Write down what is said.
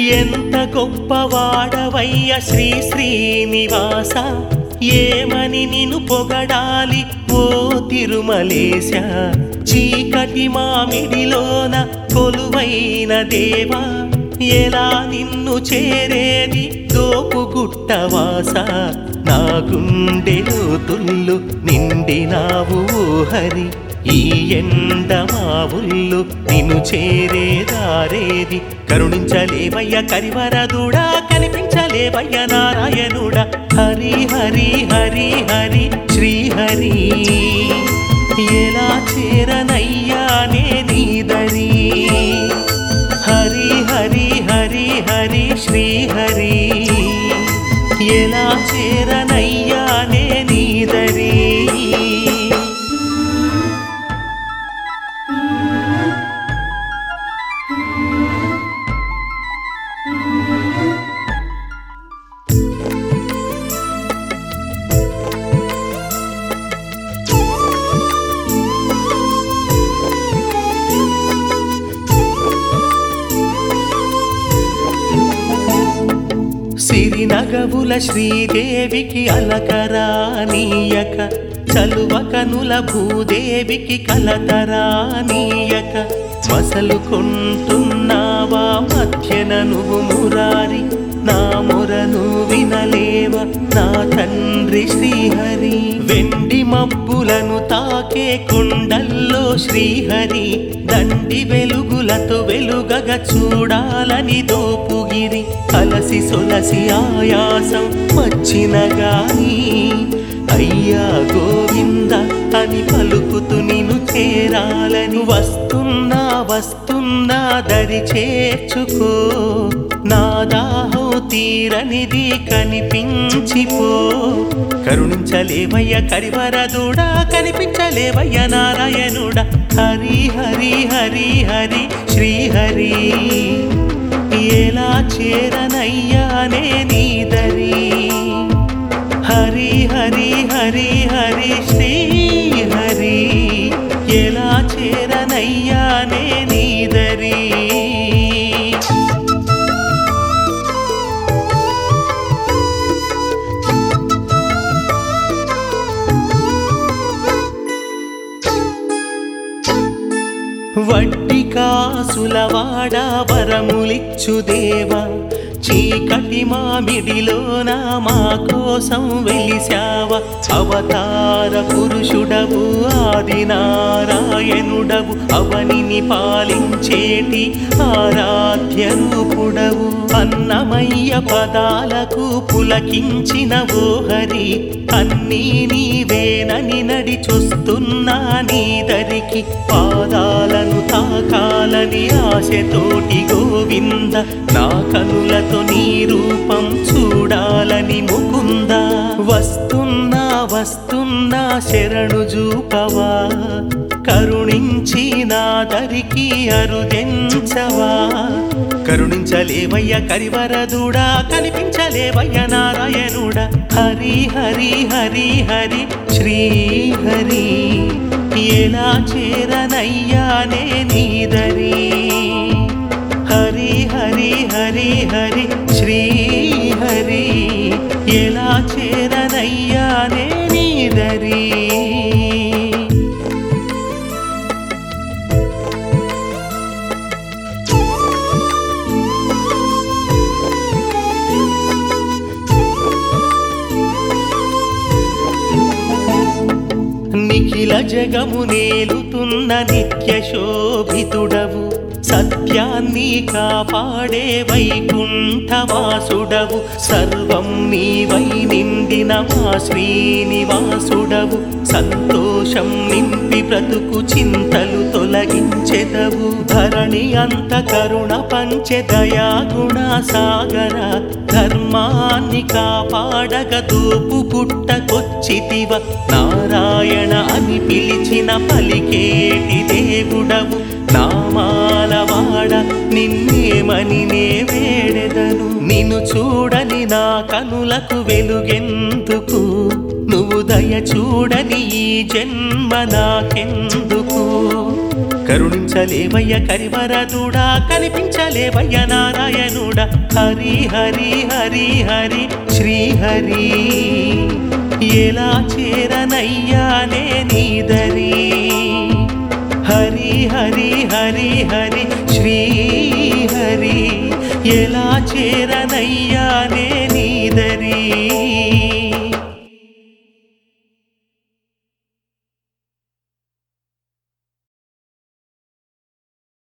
ఎంత గొప్పవాడవయ్య శ్రీ శ్రీనివాస ఏమని నిన్ను పొగడాలి ఓ తిరుమలేశ చీకటి మామిడిలోన కొలువైన దేవా ఎలా నిన్ను చేరేది దోపుగుట్టవాస నా గుండెలో తుల్లు నిండినావు ఓ హరి ఈ ఎండ మావుళ్ళు నిన్ను చేరేదారేది కరుణించలేవయ్య కరివరదుడా కనిపించలేవయ్య నారాయణుడా హరి హరి హరి హరి శ్రీహరి ఎలా చేరనయ్యా నే నీదరి హరి హరి హరి హరి శ్రీహరి ఎలా చేరనయ్యా నే నీదరి సిరినగవుల శ్రీదేవికి అలకరానీయక చలువకనుల భూదేవికి కలతరానీయక మసలు కొంటున్నావా మధ్యన నువ్వు మురారి నా మొరను వినలేవ నా తండ్రి శ్రీహరి వెండి మబ్బులను తాకే కొండల్లో శ్రీహరి దండి వెలుగులతో వెలుగగ చూడాలని దోపుగిరి అలసి సొలసి ఆయాసం వచ్చిన గాని అయ్యా గోవింద అని పలుకుతూ నిన్ను చేరాలని వస్తున్నా వస్తున్నా దరి చేర్చుకో నా దాహం తీరనిది కనిపించిపో కరుణించలేవయ్య కరివరదుడా కనిపించలేవయ్య నారాయణుడా హరి హరి హరి హరి శ్రీహరి ఎలా చేరనయ్యానే నీదరి హరి హరి హరి హరి శ్రీ హరి ఎలా చేరనయ్యానే నీదరి వడ్డి కాసులవాడ వరములిచ్చు దేవా చీకటి మామిడిలోన మా కోసం వెలిశావ అవతార పురుషుడవు ఆది నారాయణుడవు అవనిని పాలించేటి ఆరాధ్య రూపుడవు అన్నమయ్య పదాలకు పులకించిన ఓ హరి అన్నీ నీవేనని నడిచొస్తున్నా నీ దరికి పాదాలను తాకాలని ఆశతోటి గోవింద నా కనులతో నీ రూపం చూడాలని ముకుంద వస్తున్నా వస్తున్నా శరణు జూపవా కరుణించి నా దరికి అరుదెంచవా కరుణించలేవయ్య కరివరదుడా కనిపించలేవయ్య నారాయణుడా హరి హరి హరి హరి శ్రీ హరి ఎలా చేరనయ్యానే నీదరి హరి హరి హరి హరి శ్రీ హరి ఎలా చేరనయ్యానే నీదరి నిఖిల జగము నేలుతున్న నిత్య శోభితుడవు సత్యాన్ని కాపాడే వైకుంఠవాసుడవు సర్వం నీవై నిండిన మా శ్రీనివాసుడవు సంతోషం నింపి బ్రతుకు చింతలు తొలగించెదవు ధరణి అంత కరుణ పంచె దయా గుణ సాగర ధర్మాన్ని కాపాడగ దూపు పుట్టకొచ్చితివ నారాయణ అని పిలిచిన పలికేటి దేవుడవు నామాలవాడ నిన్నేమని నే వేడెదను నిన్ను చూడని నా కనులకు వెలుగెందుకు నువ్వు దయ చూడని ఈ జన్మ నాకెందుకు కరుణించలేవయ్య కరివరదుడా కనిపించలేవయ్య నారాయణుడా హరి హరి హరి హరి శ్రీహరి ఎలా చేరనయ్యానే నీదరి హరి హరి హరి హరి శ్రీహరి ఎలా చేరనయ్యానే నీదరి